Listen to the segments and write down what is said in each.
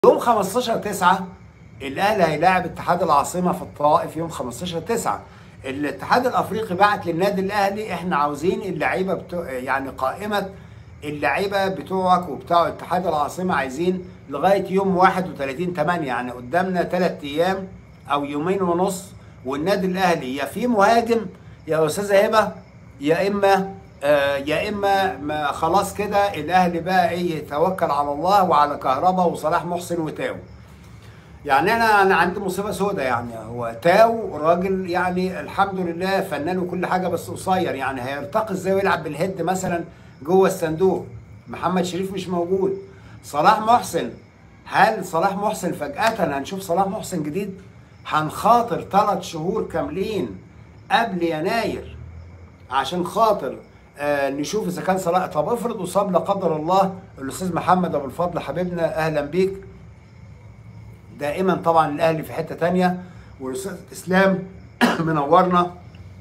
يوم 15 9 الاهلي هيلاعب اتحاد العاصمه في الطائف يوم 15 9 الاتحاد الافريقي بعت للنادي الاهلي احنا عاوزين اللعيبه بتوع يعني قائمه اللعيبه بتوعك وبتوع اتحاد العاصمه عايزين لغايه يوم 31 8 يعني قدامنا ثلاث ايام او يومين ونص والنادي الاهلي يا في مهاجم يا استاذه هبه يا اما آه يا اما ما خلاص كده الاهلي بقى ايه يتوكل على الله وعلى كهربا وصلاح محسن وتاو يعني انا انا عندي مصيبه سودة يعني هو تاو راجل يعني الحمد لله فنان وكل حاجه بس قصير يعني هيرتقي ازاي ويلعب بالهيد مثلا جوه الصندوق محمد شريف مش موجود صلاح محسن هل صلاح محسن فجأة هنشوف صلاح محسن جديد هنخاطر ثلاث شهور كاملين قبل يناير عشان خاطر آه نشوف اذا كان صلاح طب افرض اصاب لا قدر الله الاستاذ محمد ابو الفضل حبيبنا اهلا بيك دائما طبعا الاهلي في حته تانية والاستاذ اسلام منورنا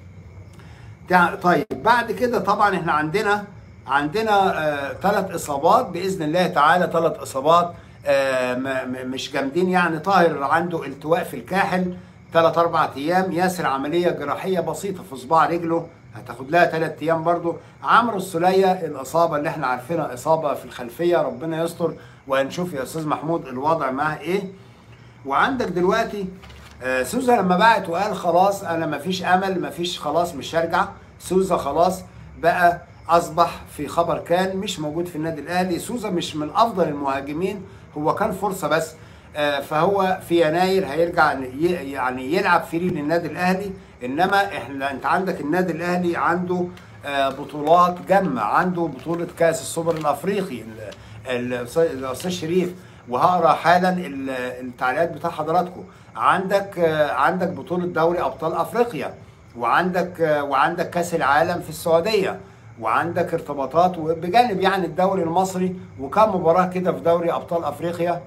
طيب بعد كده طبعا احنا عندنا عندنا ثلاث آه اصابات باذن الله تعالى ثلاث اصابات آه مش جامدين يعني طاهر عنده التواء في الكاحل ثلاث اربع ايام ياسر عمليه جراحيه بسيطه في صباع رجله هتاخد لها ثلاث ايام برضو عمرو السوليه الاصابه اللي احنا عارفينها اصابه في الخلفيه ربنا يستر وهنشوف يا استاذ محمود الوضع معاه ايه وعندك دلوقتي آه سوزا لما بعت وقال خلاص انا مفيش امل مفيش خلاص مش هرجع سوزا خلاص بقى اصبح في خبر كان مش موجود في النادي الاهلي سوزا مش من افضل المهاجمين هو كان فرصه بس آه فهو في يناير هيرجع يعني يلعب فري للنادي الاهلي انما احنا انت عندك النادي الاهلي عنده آه بطولات جامه عنده بطوله كاس السوبر الافريقي الاستاذ شريف وهقرا حالا التعليقات بتاع حضراتكم عندك عندك بطوله دوري ابطال افريقيا وعندك وعندك كاس العالم في السعوديه وعندك ارتباطات بجانب يعني الدوري المصري وكم مباراه كده في دوري ابطال افريقيا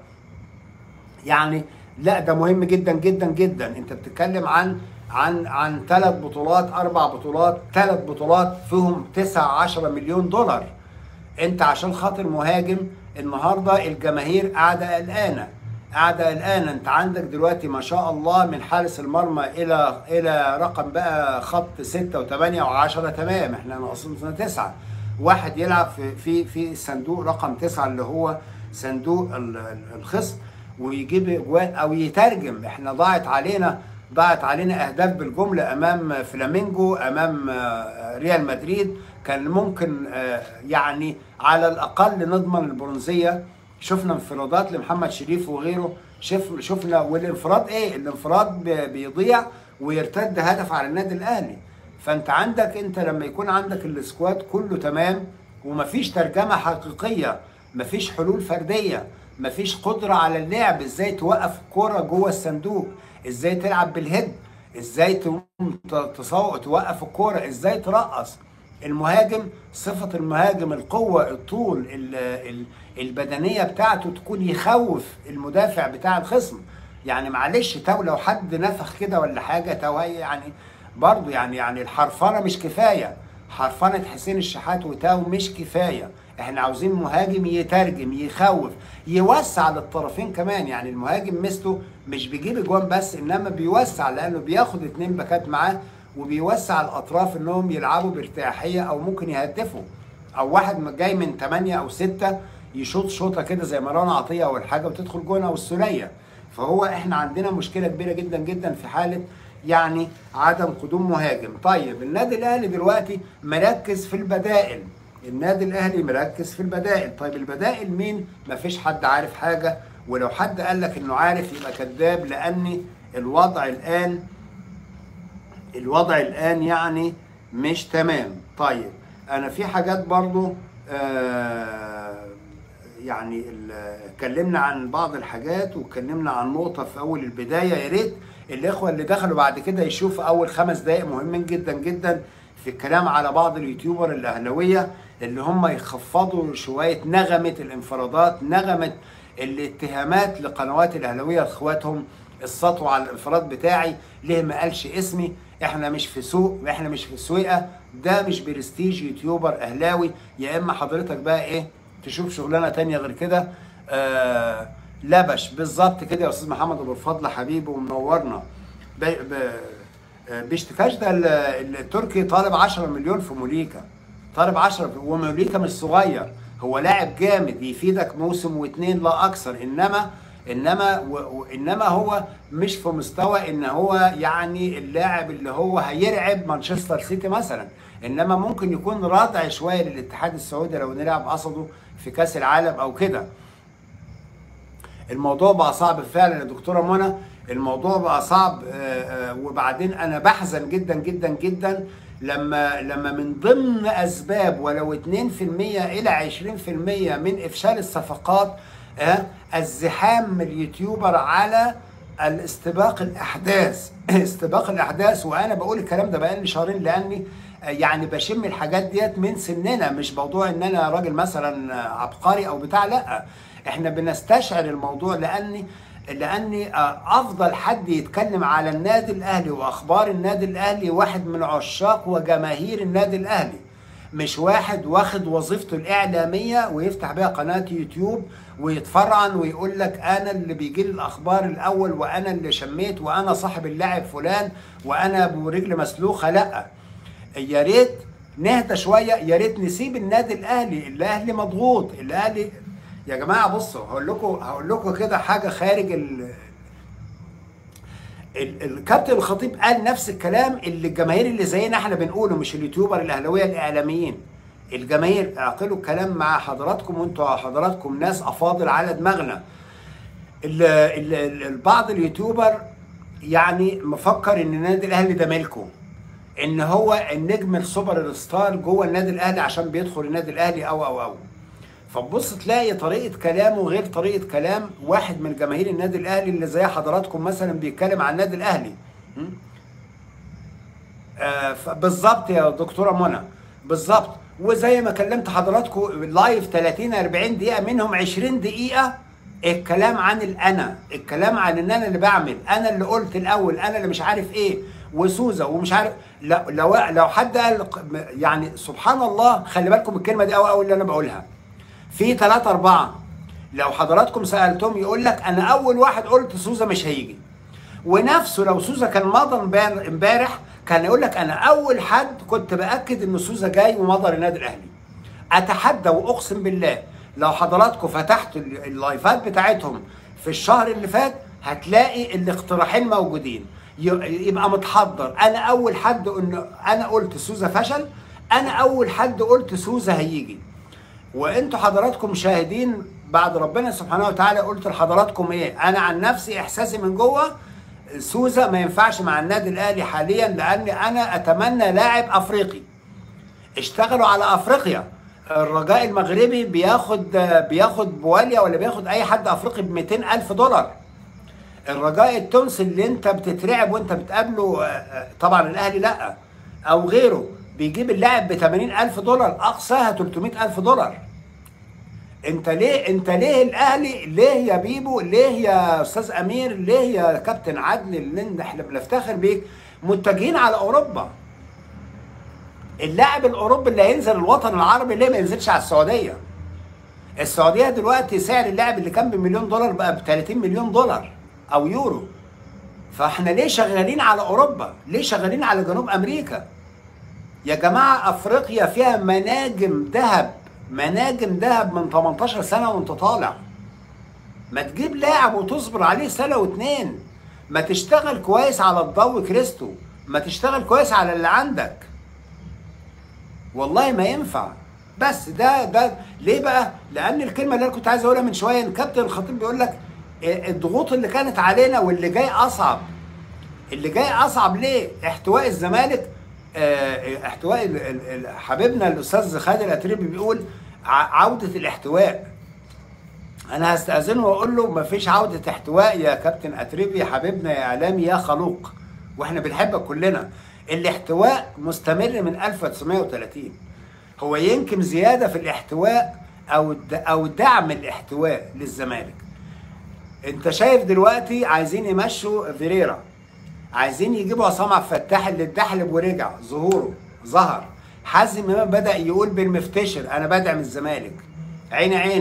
يعني لا ده مهم جدا جدا جدا انت بتتكلم عن عن عن ثلاث بطولات اربع بطولات ثلاث بطولات فيهم 9 10 مليون دولار انت عشان خاطر مهاجم النهارده الجماهير قاعده قلقانه قاعده قلقانه انت عندك دلوقتي ما شاء الله من حارس المرمى الى الى رقم بقى خط 6 و8 و10 تمام احنا ناقصين 9 واحد يلعب في في في الصندوق رقم 9 اللي هو صندوق الخصم ويجيب اجوان او يترجم احنا ضاعت علينا ضاعت علينا اهداف بالجمله امام فلامينجو امام ريال مدريد كان ممكن يعني على الاقل نضمن البرونزيه شفنا انفرادات لمحمد شريف وغيره شف شفنا والانفراد ايه الانفراد بيضيع ويرتد هدف على النادي الاهلي فانت عندك انت لما يكون عندك السكواد كله تمام ومفيش ترجمه حقيقيه مفيش حلول فرديه مفيش قدره على اللعب ازاي توقف الكوره جوه الصندوق ازاي تلعب بالهيد ازاي تصو... توقف الكوره ازاي ترقص المهاجم صفة المهاجم القوة الطول ال... ال... البدنية بتاعته تكون يخوف المدافع بتاع الخصم يعني معلش تو لو حد نفخ كده ولا حاجة تو يعني برضه يعني يعني الحرفنة مش كفاية حرفنة حسين الشحات وتاو مش كفاية احنا عاوزين مهاجم يترجم يخوف يوسع للطرفين كمان يعني المهاجم مثله مش بيجيب اجوان بس انما بيوسع لانه بياخد اتنين باكات معاه وبيوسع الاطراف انهم يلعبوا بارتياحيه او ممكن يهدفوا او واحد جاي من 8 او 6 يشوط شوطه كده زي مروان عطيه او الحاجه وتدخل جون او السوليه فهو احنا عندنا مشكله كبيره جدا جدا في حاله يعني عدم قدوم مهاجم طيب النادي الاهلي دلوقتي مركز في البدائل النادي الاهلي مركز في البدائل طيب البدائل مين مفيش حد عارف حاجه ولو حد قال لك انه عارف يبقى كذاب لان الوضع الان الوضع الان يعني مش تمام طيب انا في حاجات برضو آه يعني اتكلمنا عن بعض الحاجات واتكلمنا عن نقطه في اول البدايه يا ريت الاخوه اللي دخلوا بعد كده يشوفوا اول خمس دقائق مهمين جدا جدا في الكلام على بعض اليوتيوبر الاهلاويه اللي هم يخفضوا شويه نغمه الانفرادات نغمه الاتهامات لقنوات الاهلاويه اخواتهم السطو على الانفراد بتاعي ليه ما قالش اسمي احنا مش في سوق احنا مش في سويقه ده مش برستيج يوتيوبر اهلاوي يا اما حضرتك بقى ايه تشوف شغلانه تانية غير كده آه لبش بالظبط كده يا استاذ محمد ابو الفضل حبيبي ومنورنا ب... ب... بيشتكاش ده ال- التركي طالب 10 مليون في موليكا طالب 10 وموليكا مش صغير هو لاعب جامد يفيدك موسم واثنين لا اكثر انما انما و... و... انما هو مش في مستوى ان هو يعني اللاعب اللي هو هيرعب مانشستر سيتي مثلا انما ممكن يكون رادع شويه للاتحاد السعودي لو نلعب قصده في كاس العالم او كده الموضوع بقى صعب فعلا يا دكتوره منى الموضوع بقى صعب آه، آه، وبعدين انا بحزن جدا جدا جدا لما لما من ضمن اسباب ولو 2% الى 20% من افشال الصفقات آه، الزحام من اليوتيوبر على الاستباق الاحداث استباق الاحداث وانا بقول الكلام ده بقالي شهرين لاني آه، يعني بشم الحاجات ديت من سننا مش موضوع ان انا راجل مثلا آه، عبقري او بتاع لا احنا بنستشعر الموضوع لاني لاني آه، افضل حد يتكلم على النادي الاهلي واخبار النادي الاهلي واحد من عشاق وجماهير النادي الاهلي مش واحد واخد وظيفته الاعلاميه ويفتح بيها قناه يوتيوب ويتفرعن ويقول لك انا اللي بيجي لي الاخبار الاول وانا اللي شميت وانا صاحب اللاعب فلان وانا ابو رجل مسلوخه لا يا ريت نهدى شويه يا ريت نسيب النادي الاهلي الاهلي مضغوط الاهلي يا جماعه بصوا هقول لكم هقول لكم كده حاجه خارج ال ال- الكابتن الخطيب قال نفس الكلام اللي الجماهير اللي زينا احنا بنقوله مش اليوتيوبر الاهلاويه الاعلاميين الجماهير اعقلوا الكلام مع حضراتكم وانتوا حضراتكم ناس افاضل على دماغنا ال- ال- ال- البعض اليوتيوبر يعني مفكر ان النادي الاهلي ده ملكه ان هو النجم السوبر ستار جوه النادي الاهلي عشان بيدخل النادي الاهلي او او او فتبص تلاقي طريقه كلامه غير طريقه كلام واحد من جماهير النادي الاهلي اللي زي حضراتكم مثلا بيتكلم عن النادي الاهلي م? آه بالظبط يا دكتوره منى بالظبط وزي ما كلمت حضراتكم لايف 30 40 دقيقه منهم 20 دقيقه الكلام عن الانا الكلام عن ان انا اللي بعمل انا اللي قلت الاول انا اللي مش عارف ايه وسوزا ومش عارف لو لو لو حد قال يعني سبحان الله خلي بالكم الكلمه دي قوي قوي اللي انا بقولها في ثلاثة أربعة لو حضراتكم سألتهم يقول لك أنا أول واحد قلت سوزا مش هيجي ونفسه لو سوزا كان مضى امبار- امبارح كان يقول لك أنا أول حد كنت بأكد إن سوزا جاي ومضى للنادي الأهلي أتحدى وأقسم بالله لو حضراتكم فتحتوا ال- اللايفات بتاعتهم في الشهر اللي فات هتلاقي الاقتراحين موجودين ي- يبقى متحضر انا اول حد انه انا قلت سوزا فشل انا اول حد قلت سوزا هيجي وانتوا حضراتكم شاهدين بعد ربنا سبحانه وتعالى قلت لحضراتكم ايه انا عن نفسي احساسي من جوه سوزا ما ينفعش مع النادي الاهلي حاليا لاني انا اتمنى لاعب افريقي اشتغلوا على افريقيا الرجاء المغربي بياخد بياخد بواليا ولا بياخد اي حد افريقي ب 200 الف دولار الرجاء التونسي اللي انت بتترعب وانت بتقابله آه، آه، طبعا الاهلي لا او غيره بيجيب اللاعب ب 80 الف دولار اقصاها 300 الف دولار انت ليه انت ليه الاهلي ليه يا بيبو ليه يا استاذ امير ليه يا كابتن عدلي اللي احنا بنفتخر بيك متجهين على اوروبا اللاعب الاوروبي اللي هينزل الوطن العربي ليه ما ينزلش على السعوديه السعوديه دلوقتي سعر اللاعب اللي كان بمليون دولار بقى ب 30 مليون دولار او يورو فاحنا ليه شغالين على اوروبا ليه شغالين على جنوب امريكا يا جماعه افريقيا فيها مناجم ذهب مناجم ذهب من 18 سنه وانت طالع ما تجيب لاعب وتصبر عليه سنه واتنين ما تشتغل كويس على الضوء كريستو ما تشتغل كويس على اللي عندك والله ما ينفع بس ده ده ليه بقى؟ لان الكلمه اللي انا كنت عايز اقولها من شويه ان كابتن الخطيب بيقول لك إيه الضغوط اللي كانت علينا واللي جاي اصعب اللي جاي اصعب ليه؟ احتواء الزمالك آه، احتواء ال- ال- ال- حبيبنا الاستاذ خالد الاتريبي بيقول ع- عوده الاحتواء انا هستاذنه واقول له مفيش عوده احتواء يا كابتن اتريبي يا حبيبنا يا اعلامي يا خلوق واحنا بنحبك كلنا الاحتواء مستمر من 1930 هو يمكن زياده في الاحتواء او الد- او دعم الاحتواء للزمالك انت شايف دلوقتي عايزين يمشوا فيريرا عايزين يجيبوا عصام عبد الفتاح اللي اتدحلب ورجع ظهوره ظهر حازم امام بدا يقول بالمفتشر انا بدعم الزمالك عيني عينك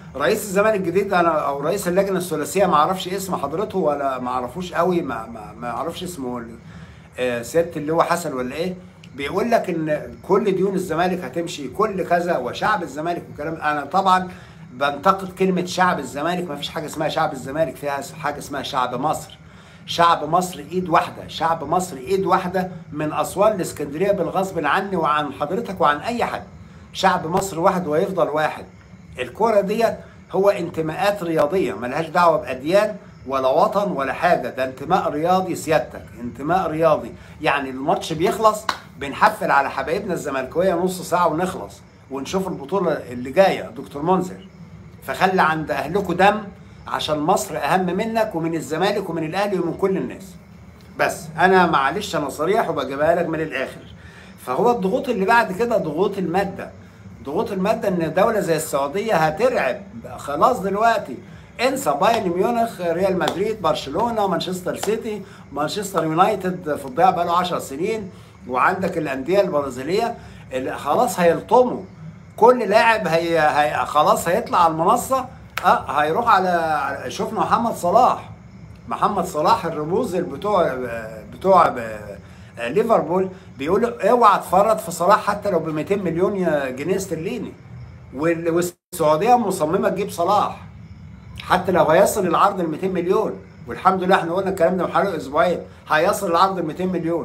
رئيس الزمالك الجديد انا او رئيس اللجنه الثلاثيه ما اعرفش اسم حضرته ولا ما اعرفوش قوي ما ما, ما اعرفش اسمه آه، سياده اللي هو حسن ولا ايه بيقول لك ان كل ديون الزمالك هتمشي كل كذا وشعب الزمالك وكلام انا طبعا بنتقد كلمه شعب الزمالك ما فيش حاجه اسمها شعب الزمالك فيها حاجه اسمها شعب مصر شعب مصر ايد واحده شعب مصر ايد واحده من اسوان لاسكندريه بالغصب عني وعن حضرتك وعن اي حد شعب مصر واحد ويفضل واحد الكرة ديت هو انتماءات رياضية ملهاش دعوة بأديان ولا وطن ولا حاجة ده انتماء رياضي سيادتك انتماء رياضي يعني الماتش بيخلص بنحفل على حبايبنا الزملكاوية نص ساعة ونخلص ونشوف البطولة اللي جاية دكتور منذر فخلي عند أهلكم دم عشان مصر أهم منك ومن الزمالك ومن الأهلي ومن كل الناس بس أنا معلش أنا صريح وبجيبها لك من الآخر فهو الضغوط اللي بعد كده ضغوط المادة ضغوط المادة ان دولة زي السعودية هترعب خلاص دلوقتي انسى بايرن ميونخ ريال مدريد برشلونة مانشستر سيتي مانشستر يونايتد في الضياع بقاله 10 سنين وعندك الأندية البرازيلية اللي خلاص هيلطموا كل لاعب هي, هي خلاص هيطلع على المنصة اه هيروح على شفنا محمد صلاح محمد صلاح الرموز بتوع بتوع ليفربول بيقولوا اوعى تفرط في صلاح حتى لو ب 200 مليون جنيه استرليني والسعوديه مصممه تجيب صلاح حتى لو هيصل العرض ل 200 مليون والحمد لله احنا قلنا الكلام ده من حوالي اسبوعين هيصل العرض ل 200 مليون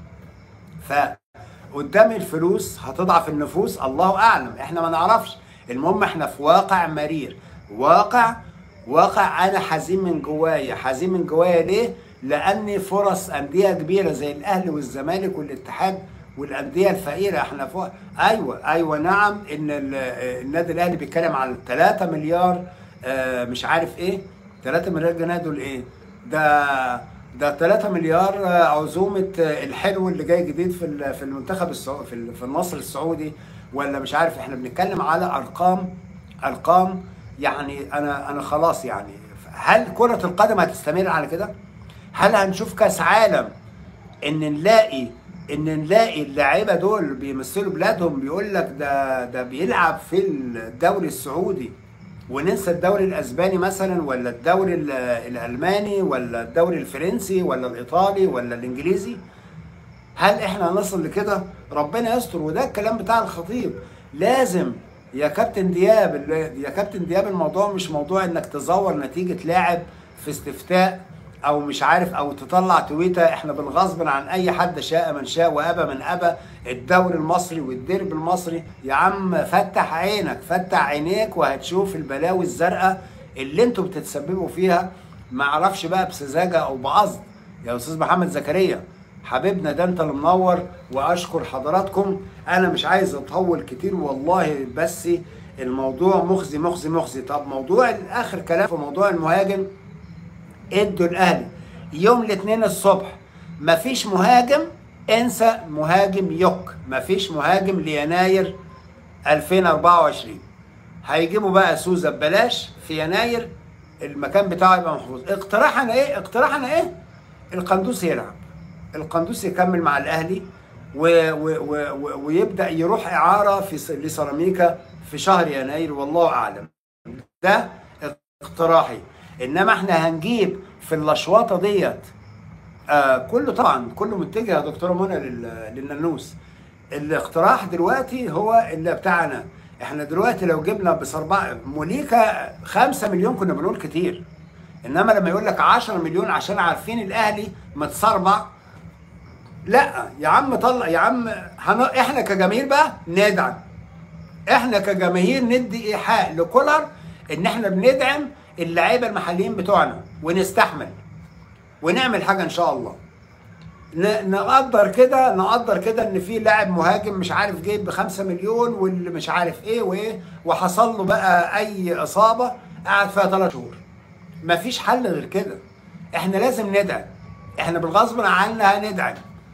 ف قدام الفلوس هتضعف النفوس الله اعلم احنا ما نعرفش المهم احنا في واقع مرير واقع واقع انا حزين من جوايا حزين من جوايا ليه لان فرص انديه كبيره زي الاهلي والزمالك والاتحاد والانديه الفقيره احنا فوق ايوه ايوه نعم ان النادي الاهلي بيتكلم على 3 مليار آه مش عارف ايه 3 مليار جنيه دول ايه ده ده 3 مليار عزومه الحلو اللي جاي جديد في في المنتخب السعودي في, في النصر السعودي ولا مش عارف احنا بنتكلم على ارقام ارقام يعني انا انا خلاص يعني هل كره القدم هتستمر على كده؟ هل هنشوف كاس عالم ان نلاقي ان نلاقي اللعيبه دول بيمثلوا بلادهم بيقول لك ده ده بيلعب في الدوري السعودي وننسى الدوري الاسباني مثلا ولا الدوري الالماني ولا الدوري الفرنسي ولا الايطالي ولا الانجليزي هل احنا هنصل لكده ربنا يستر وده الكلام بتاع الخطيب لازم يا كابتن دياب يا كابتن دياب الموضوع مش موضوع انك تزور نتيجه لاعب في استفتاء او مش عارف او تطلع تويته احنا بالغصب عن اي حد شاء من شاء وابى من ابى الدوري المصري والديربي المصري يا عم فتح عينك فتح عينيك وهتشوف البلاوي الزرقاء اللي انتوا بتتسببوا فيها ما اعرفش بقى بسذاجه او بقصد يا استاذ محمد زكريا حبيبنا ده انت اللي منور واشكر حضراتكم انا مش عايز اطول كتير والله بس الموضوع مخزي مخزي مخزي طب موضوع اخر كلام في موضوع المهاجم ادوا الاهلي يوم الاثنين الصبح مفيش مهاجم انسى مهاجم يوك مفيش مهاجم ليناير 2024 هيجيبوا بقى سوزا ببلاش في يناير المكان بتاعه يبقى محفوظ اقتراحنا ايه اقتراحنا ايه القندوسي يلعب القندوسي يكمل مع الاهلي و و و ويبدا يروح اعاره في لسيراميكا في شهر يناير والله اعلم ده اقتراحي انما احنا هنجيب في الاشواطه ديت آه كله طبعا كله متجه يا دكتوره منى للنانوس الاقتراح دلوقتي هو اللي بتاعنا احنا دلوقتي لو جبنا بصربع موليكا 5 مليون كنا بنقول كتير انما لما يقول لك 10 مليون عشان عارفين الاهلي متصربع لا يا عم طلع يا عم هن... احنا كجماهير بقى ندعم احنا كجماهير ندي ايحاء لكولر ان احنا بندعم اللعيبه المحليين بتوعنا ونستحمل ونعمل حاجه ان شاء الله نقدر كده نقدر كده ان في لاعب مهاجم مش عارف جايب ب 5 مليون واللي مش عارف ايه وايه وحصل له بقى اي اصابه قعد فيها ثلاث شهور مفيش حل غير كده احنا لازم ندعم احنا بالغصب عنا هندعم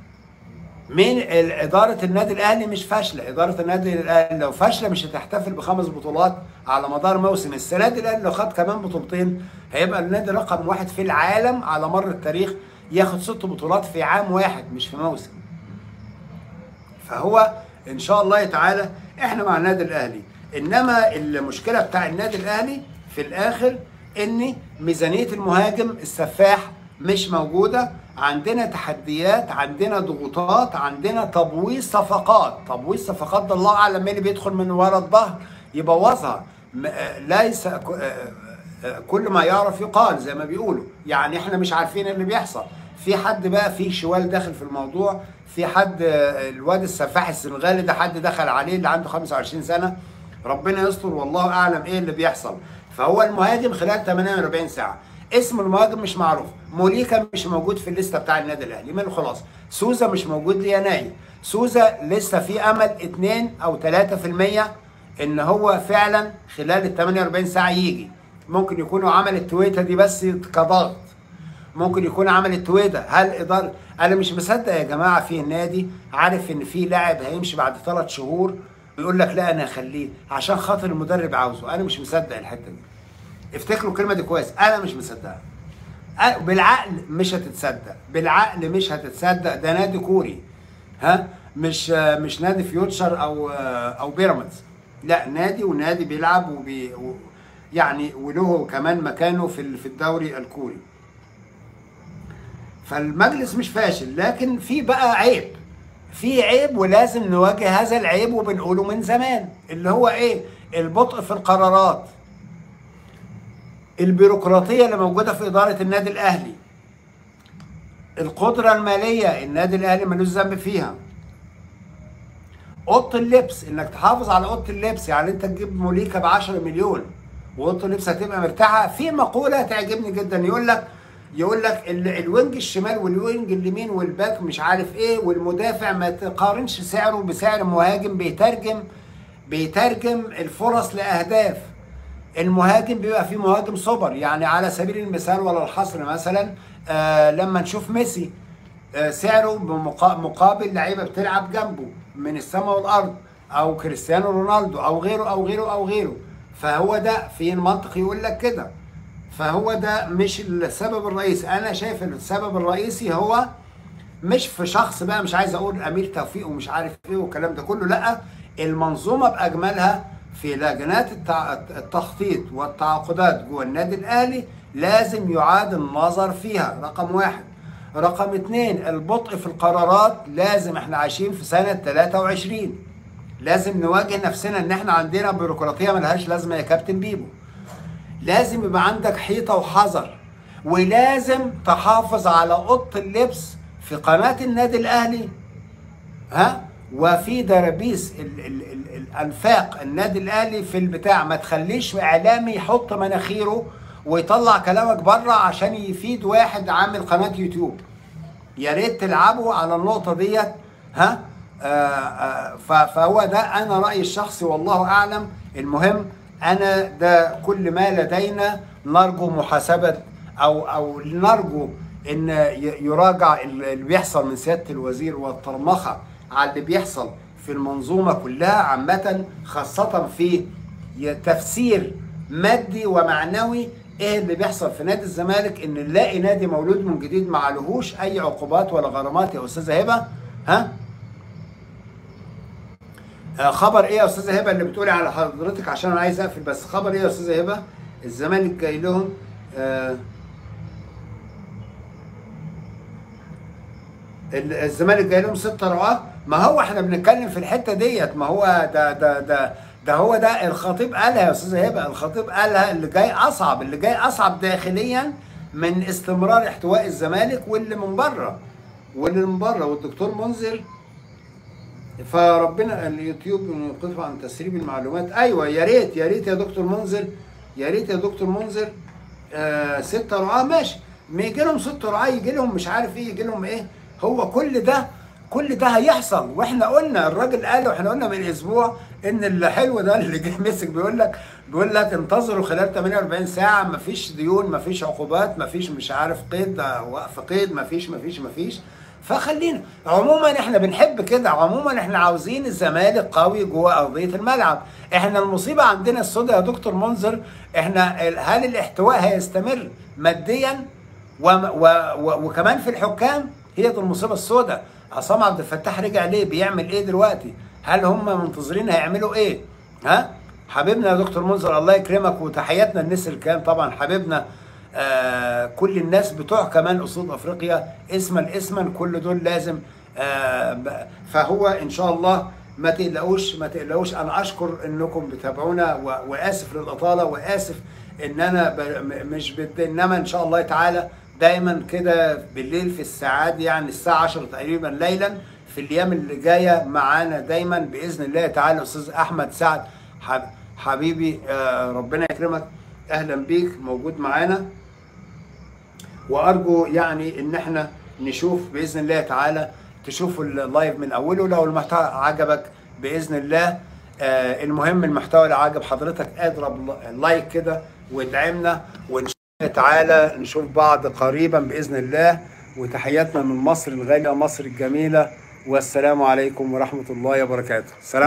من اداره النادي الاهلي مش فاشله اداره النادي الاهلي لو فاشله مش هتحتفل بخمس بطولات على مدار موسم السنه دي الاهلي لو خد كمان بطولتين هيبقى النادي رقم واحد في العالم على مر التاريخ ياخد ست بطولات في عام واحد مش في موسم فهو ان شاء الله تعالى احنا مع النادي الاهلي انما المشكله بتاع النادي الاهلي في الاخر ان ميزانيه المهاجم السفاح مش موجوده عندنا تحديات عندنا ضغوطات عندنا تبويض صفقات تبويض صفقات ده الله اعلم مين اللي بيدخل من ورا الظهر يبوظها م- آه، ليس ك- آه، آه، كل ما يعرف يقال زي ما بيقولوا يعني احنا مش عارفين اللي بيحصل في حد بقى في شوال داخل في الموضوع في حد آه، الواد السفاح السنغالي ده حد دخل عليه اللي عنده 25 سنه ربنا يستر والله اعلم ايه اللي بيحصل فهو المهاجم خلال 48 ساعه اسم المهاجم مش معروف موليكا مش موجود في الليسته بتاع النادي الاهلي من خلاص سوزا مش موجود ليناير سوزا لسه في امل 2 او 3% ان هو فعلا خلال ال 48 ساعه يجي ممكن يكونوا عمل التويته دي بس كضغط ممكن يكون عمل التويته هل اداره انا مش مصدق يا جماعه في النادي عارف ان في لاعب هيمشي بعد ثلاث شهور ويقول لك لا انا هخليه عشان خاطر المدرب عاوزه انا مش مصدق الحته دي افتكروا الكلمه دي كويس انا مش مصدقها أ- بالعقل مش هتتصدق بالعقل مش هتتصدق ده نادي كوري ها مش مش نادي فيوتشر او او بيراميدز لا نادي ونادي بيلعب وبي و- يعني وله كمان مكانه في ال- في الدوري الكوري فالمجلس مش فاشل لكن في بقى عيب في عيب ولازم نواجه هذا العيب وبنقوله من زمان اللي هو ايه البطء في القرارات البيروقراطية اللي موجودة في إدارة النادي الأهلي القدرة المالية النادي الأهلي ملوش ذنب فيها أوضة اللبس إنك تحافظ على أوضة اللبس يعني أنت تجيب موليكا ب 10 مليون وأوضة اللبس هتبقى مرتاحة في مقولة تعجبني جدا يقول لك يقول لك ال- الوينج الشمال والوينج اليمين والباك مش عارف ايه والمدافع ما تقارنش سعره بسعر مهاجم بيترجم بيترجم الفرص لاهداف المهاجم بيبقى فيه مهاجم سوبر يعني على سبيل المثال ولا الحصر مثلا آه لما نشوف ميسي آه سعره بمقا- مقابل لعيبه بتلعب جنبه من السماء والارض او كريستيانو رونالدو او غيره او غيره او غيره فهو ده في المنطق يقول لك كده فهو ده مش السبب الرئيسي انا شايف ان السبب الرئيسي هو مش في شخص بقى مش عايز اقول امير توفيق ومش عارف ايه والكلام ده كله لا المنظومه باجملها في لجنات التع- التخطيط والتعاقدات جوه النادي الاهلي لازم يعاد النظر فيها رقم واحد رقم اتنين البطء في القرارات لازم احنا عايشين في سنة 23 لازم نواجه نفسنا ان احنا عندنا بيروقراطية ملهاش لازمة يا كابتن بيبو لازم يبقى عندك حيطة وحذر ولازم تحافظ على اوضه اللبس في قناه النادي الاهلي ها وفي درابيس ال ال ال الانفاق النادي الاهلي في البتاع ما تخليش اعلامي يحط مناخيره ويطلع كلامك بره عشان يفيد واحد عامل قناه يوتيوب يا ريت تلعبوا على النقطه ديت ها آه آه ف- فهو ده انا رايي الشخصي والله اعلم المهم انا ده كل ما لدينا نرجو محاسبه او او نرجو ان ي- يراجع اللي بيحصل من سياده الوزير والطرمخه على اللي بيحصل في المنظومه كلها عامه خاصه في ي- تفسير مادي ومعنوي ايه اللي بيحصل في نادي الزمالك ان نلاقي نادي مولود من جديد ما عليهوش اي عقوبات ولا غرامات يا استاذه هبه ها آه، خبر ايه يا استاذه هبه اللي بتقولي على حضرتك عشان انا عايز اقفل بس خبر ايه يا استاذه هبه الزمالك جاي لهم آه ال- الزمالك جاي لهم ست رعاة ما هو احنا بنتكلم في الحته ديت ما هو ده ده ده ده هو ده الخطيب قالها يا استاذه هبه الخطيب قالها اللي جاي اصعب اللي جاي اصعب داخليا من استمرار احتواء الزمالك واللي من بره واللي من بره والدكتور منذر فربنا اليوتيوب يوقف عن تسريب المعلومات ايوه يا ريت يا ريت يا دكتور منذر يا ريت يا دكتور منذر آه ستة رعاة ماشي ما يجي لهم ست رعاة يجي لهم مش عارف ايه يجي لهم ايه هو كل ده كل ده هيحصل واحنا قلنا الراجل قال واحنا قلنا من اسبوع ان الحلو ده اللي جه مسك بيقول لك بيقول لك انتظروا خلال 48 ساعه مفيش ديون مفيش عقوبات مفيش مش عارف قيد آه، وقف قيد مفيش مفيش مفيش فخلينا عموما احنا بنحب كده عموما احنا عاوزين الزمالك قوي جوه ارضيه الملعب احنا المصيبه عندنا السوداء يا دكتور منذر احنا ال- هل الاحتواء هيستمر ماديا وم- و و وكمان في الحكام هي دي المصيبه السوداء عصام عبد الفتاح رجع ليه بيعمل ايه دلوقتي هل هم منتظرين هيعملوا ايه ها حبيبنا يا دكتور منذر الله يكرمك وتحياتنا للناس الكام طبعا حبيبنا آه كل الناس بتوع كمان اسود افريقيا اسما اسما كل دول لازم آه ب- فهو ان شاء الله ما تقلقوش ما تقلقوش انا اشكر انكم بتابعونا و- واسف للاطاله واسف ان انا ب... م- مش بت... انما ان شاء الله تعالى دايما كده بالليل في الساعات يعني الساعه 10 تقريبا ليلا في الايام اللي جايه معانا دايما باذن الله تعالى استاذ احمد سعد حب... حبيبي آه ربنا يكرمك اهلا بيك موجود معانا وارجو يعني ان احنا نشوف باذن الله تعالى تشوفوا اللايف من اوله لو المحتوى عجبك باذن الله آه المهم المحتوى اللي عجب حضرتك اضرب لايك كده وادعمنا وان شاء الله تعالى نشوف بعض قريبا باذن الله وتحياتنا من مصر الغاليه مصر الجميله والسلام عليكم ورحمه الله وبركاته سلام